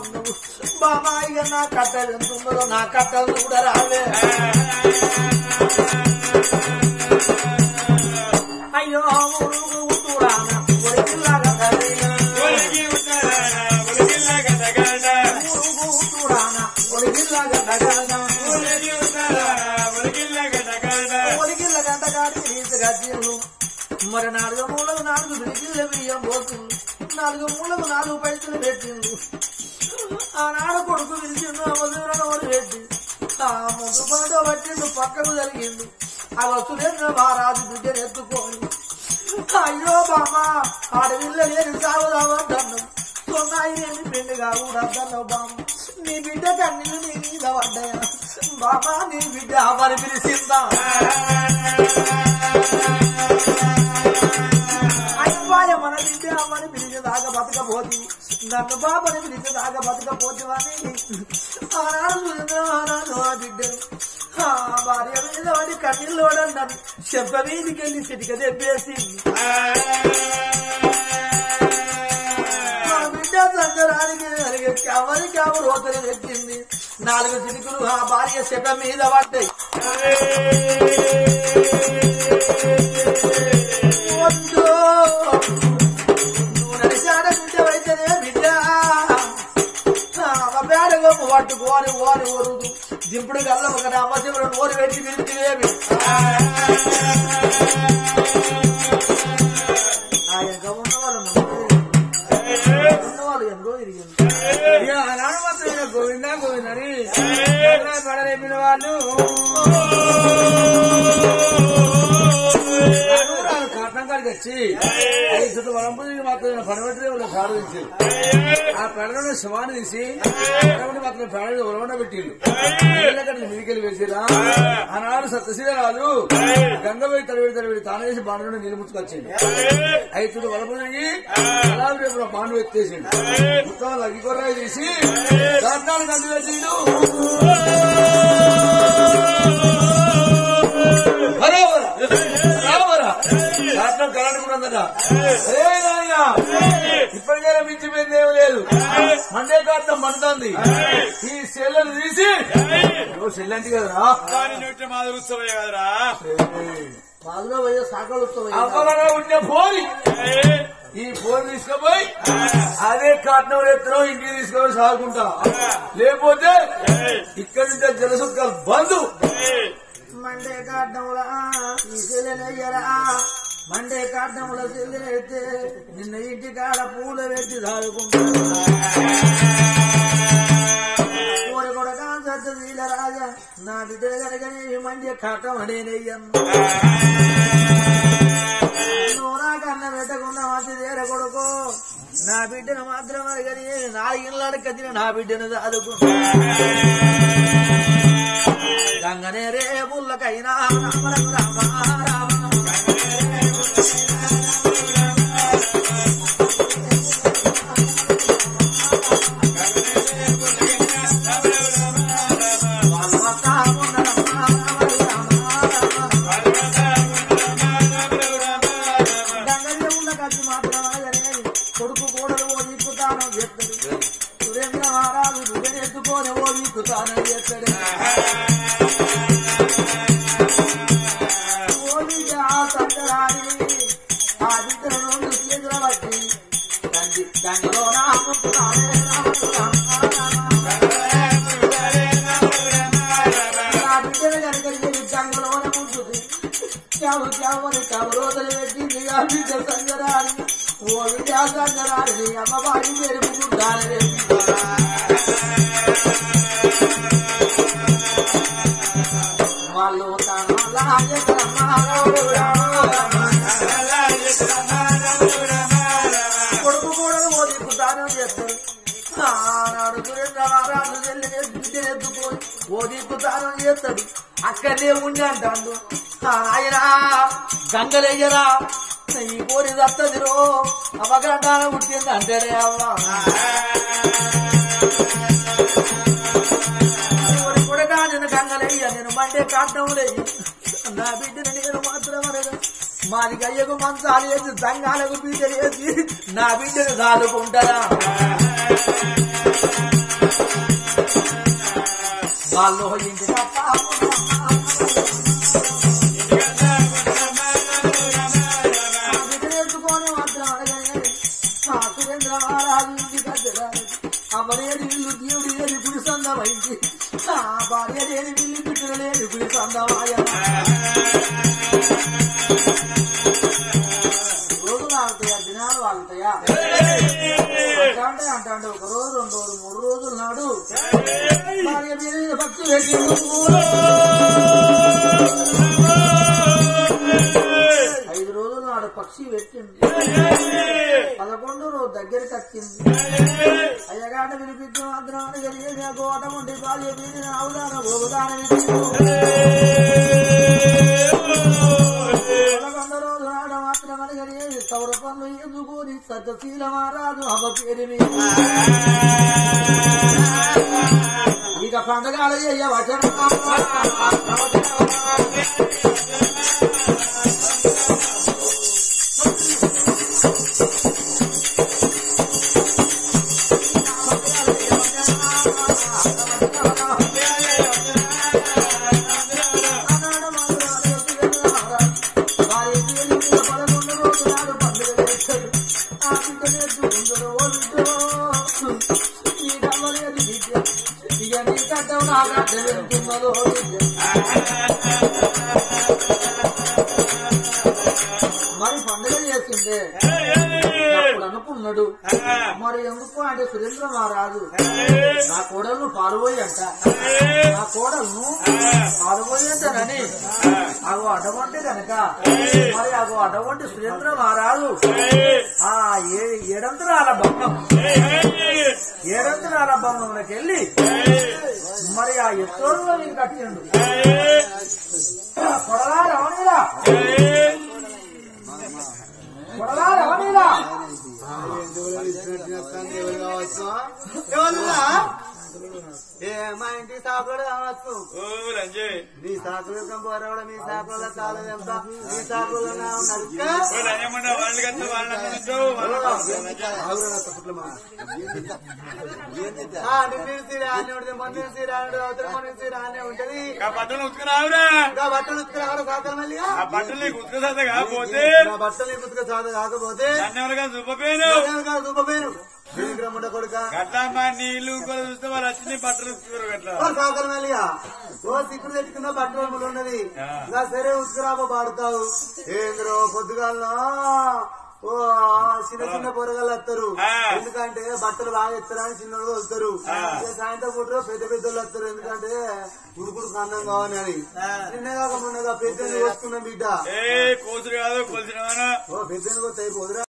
ఉన్నావు బాబా ఇక నా కట్టలు ఎంత ఉన్నదో నా కట్టలు కూడా రావే అయ్యో ఊరుగు ఊతురానా, ఒరిగిల్లాగా తగిలినా. ఊరుగు ఊతురానా, ఒరిగిల్లాగా తగలనా. ఒరిగిల్ల గంట కాడి రీతిగా తీరు. మరి నాలుగు మూలకు నాలుగు బిడికిళ్ళ బియ్యం పోతుంది నాలుగు మూలకు నాలుగు పైసలు పెట్టిండు ఆనాడు కొడుకు పిలిచిండు అమ్మదూరం ఒకటి పెట్టి ఆ ముందు పాట పట్టిండు పక్కకు జరిగిండు ఆ వస్తులేసిన మహారాజు బిడ్డను ఎత్తుకొని అయ్యో బామ్మ ఆడవిల్ల లేని సాగుదామన్నాను సొన్నాయి లేని పెళ్లిగా కూడా అద్దన్నావు బామ్మ నీ బిడ్డ కన్నీళ్ళు నీ మీద పడ్డాయా బామ్మ నీ బిడ్డ అమ్మని పిలిచిందా అయ్యవాయ మన బిడ్డ అమ్మని పిలిచి దాకా బతకపోతుంది నన్ను బాబని పిలిచి దాకా బతకపోతుందని ఆనాడు చూసిన ఆనాడు ఆ బిడ్డను ఆ భార్య మీద వాడి కన్నీళ్ళు వాడన్నాను చెప్ప మీదికి వెళ్ళి చిటిక తెప్పేసి మా బిడ్డ సంగరానికి జరిగే కవరి కవరు రోతలు పెట్టింది నాలుగు చిరుకులు ఆ భార్య చెప్ప మీద పడ్డాయి వద్దు. నువ్వు నడిచాడ బిడ్డ అయితేనే బిడ్డ పేడ గొప్ప పట్టుకోని ఓని ఓరుదు దింపుడు కల్లా ఒక అమ్మశివుడు నోరు పెట్టి పిలిచివేమి ఆయన ఉన్న వాళ్ళు ఉన్న వాళ్ళు ఎంతో తిరిగింది ఇక ఆనాడు మాత్రం ఈయన గోవింద గోవిందని పడలేపిన వాళ్ళు రాను కాటం కాడికి వచ్చి ఐదు చుట్టూ వరంపుది మాత్రం పడబెట్టి వాళ్ళు సాధించి ఆ పెడలను శవాన్ని తీసి పడబడి మాత్రం పెడలు ఉలవండ పెట్టిండు నీళ్ళకట్ల మీదికెళ్ళి వేసిరా ఆనాడు సత్యశీల రాదు గంగ పోయి తడివిడి తడివిడి తానేసి బాండు నీళ్ళు ముచ్చుకొచ్చిండు ఐదు చుట్టూ వరంపుది అలా రేపు బాండు ఎత్తేసిండు మొత్తం అగ్గికొర్రాయి తీసి దాంట్లో కంది పెట్టిండు బరాబరా బరాబరా రాత్రం కరెంట్ కూడా ఉందట అరే నాయన ఇప్పటికైనా మించిపోయింది ఏం లేదు మండే కారణం మండుతుంది ఈ సెల్లను తీసి ఓ సెల్ అంటే కదరా బాధలో పోయే సాకలు అవ్వగా ఉండే ఫోన్ ఈ ఫోన్ తీసుకుపోయి అదే కాటనం ఎత్తున ఇంటికి తీసుకొని సాగుకుంటా లేకపోతే ఇక్కడి నుంచి జలసుక్కలు బంధు మండే కాడ్డంలా ఈ చెల్లెలయ్యరా మండే కాడ్డంలో చెల్లెలైతే నిన్న ఇంటి కాడ పూలు పెట్టి దాడుకుంటాడు కోరి కొడక సత్య శీల రాజా నా బిడ్డ కనుకనే ఈ మండే కాటం అనేనయ్యను నువ్వు నాకన్న పెట్టకుండా మంచి తీర కొడుకో నా బిడ్డను మాత్రం అడగని నాలుగిళ్ళ కదిన నా బిడ్డను చదువుకుంటా గంగనే రే బుల్లకైనా రామ రామ రామ కొడుకు కోడలు ఓ దిక్కుతాను చెప్తాడు సురేంద్ర మహారాజు ఎత్తుకొని ఓ దిక్కుతాను చెప్తాడు ఓడికి ఆ సంతరాని ఆ బిడ్డను రెండు చేతుల బట్టి తండ్రి గంగలో నా ముట్టుతానే నా బిడ్డను కనుక గంగలోన ముంచుతుంది చావు చావని కవరోదలు పెట్టింది ఆ బిడ్డ సంగరాని ఓ బిడ్డ సంగరాని అమ్మ బాడి పెరుగుతుంటానే వాళ్ళు తన లాగే కొడుకు కూడా ఓ దిక్కుతాను చేస్తాడు ఆనాడు సురేంద్ర మహారాజు చెల్లి బిడ్డను ఎత్తుకొని ఓ దిక్కుతాను చేస్తాడు అక్కడే ఉండి అంటాడు ఆయన గంగలయ్యరా ఈ కోరి దత్తదిరో అవగడ్డాన పుట్టింది అంటేనే అవ్వ ఓరి కొడుకా నేను గంగలయ్య నేను మండే కాటం లేదు నా బిడ్డను నేను మాత్రం అనగా మాది గయ్యకు మంచాలు వేసి దంగాలకు బిడ్డలు వేసి నా బిడ్డను దాదుకుంటారా వాళ్ళు ఇంటి నేర్చుకొని మాత్రం అడగనే నా సురేంద్ర మహారాజు ఇంటి కట్టడా అమ్మలేని ఇల్లు దేవుడి లేని గుడి సందమైంది నా భార్య లేని ఇల్లు బిడ్డలు లేని గుడి సందమాయ రోజు వాగుతాయా దినాలు వాగుతాయా అంటాంటే అంటాంటే ఒక రోజు రెండు రోజులు మూడు రోజులు నాడు భార్య మీద భక్తి పెట్టిండు ఐదు రోజులు నాడు పక్షి పెట్టింది పదకొండు రోజు దగ్గరికి వచ్చింది అయ్యగాట వినిపించిన మాత్రం జరిగేది ఆ గోటం ఉండి భార్య మీద అవుదాన గోదాన పదకొండు రోజు నాడు మాత్రం జరిగేది సౌర పనులు ఎందుకూరి సత్యశీల మహారాజు అమ్మ పేరు మీద ఇక పండగ అయ్య వచన మరి పండుగ చేసిందే అప్పుడు అనుకున్నాడు మరి ఎందుకు అంటే సురేంద్ర మహారాజు నా కోడలు పాలుపోయి అంట నా కోడలను పాలుపోయి అంటానని అగో అటువంటి కనుక మరి అగో అటువంటి సురేంద్ర మహారాజు ఆ ఏ- ఏడంతరాల భవనం ఏడంతరాల భవనంలోకి వెళ్ళి మరి ఆ ఎత్తోరులో నీకు కట్టిండు కొడలా రమణీలా కొడలా రమణీలా ఏ మా ఇంటి సాకుడు కావచ్చు ఓ రంజయ్ నీ సాకులు పోరావడం మీ సాకుల కాలం ఎంత నీ సాకులు నడుక ఓ రంజమ్మంట వాళ్ళకి వస్తే వాళ్ళని అక్కడ ఉంచావు, వాళ్ళని నిన్ను రాని ఉంటుంది మొన్న రానుడు అవతల మొన్న రానే ఉంటది ఆ బట్టలు ఉతుకురావురా ఇంకా బట్టలు ఉతుకురావడం సాకలు మళ్ళీ ఆ బట్టలు నీకు ఉతుకుతా కాకపోతే నా బట్టలు ఉతుక సాధ కాకపోతే నన్ను ఎవరిగా చూపపోయాను చూపపోయాను ముడ్డ కొడుక గట్లా మా నీళ్లు కూడా చూస్తే వాళ్ళు వచ్చి నీ బట్టలు ఉతుకురు గట్లా ఓ సాకలు మళ్ళీగా ఓ సిక్కుడు తెచ్చుకున్న బట్టలు ఉన్నది ఇంకా సరే ఉతుకురాబో పాడతావు ఏంద్రో పొద్దుగాల ఓ చిన్న చిన్న పొరగాళ్ళు వస్తారు ఆ. ఎందుకంటే బట్టలు బాగా ఎత్తారని చిన్నోళ్ళు వస్తారు ఇక సాయంత్రం పూట పెద్ద పెద్ద వస్తారు ఎందుకంటే ఉడుకుడు కన్నం కావాలని నిన్నే కాక మొన్నగా పెద్ద వస్తున్నాం బిడ్డ ఏ కోసులు కాదు కొలిసిన ఓ పెద్ద అయిపోదురా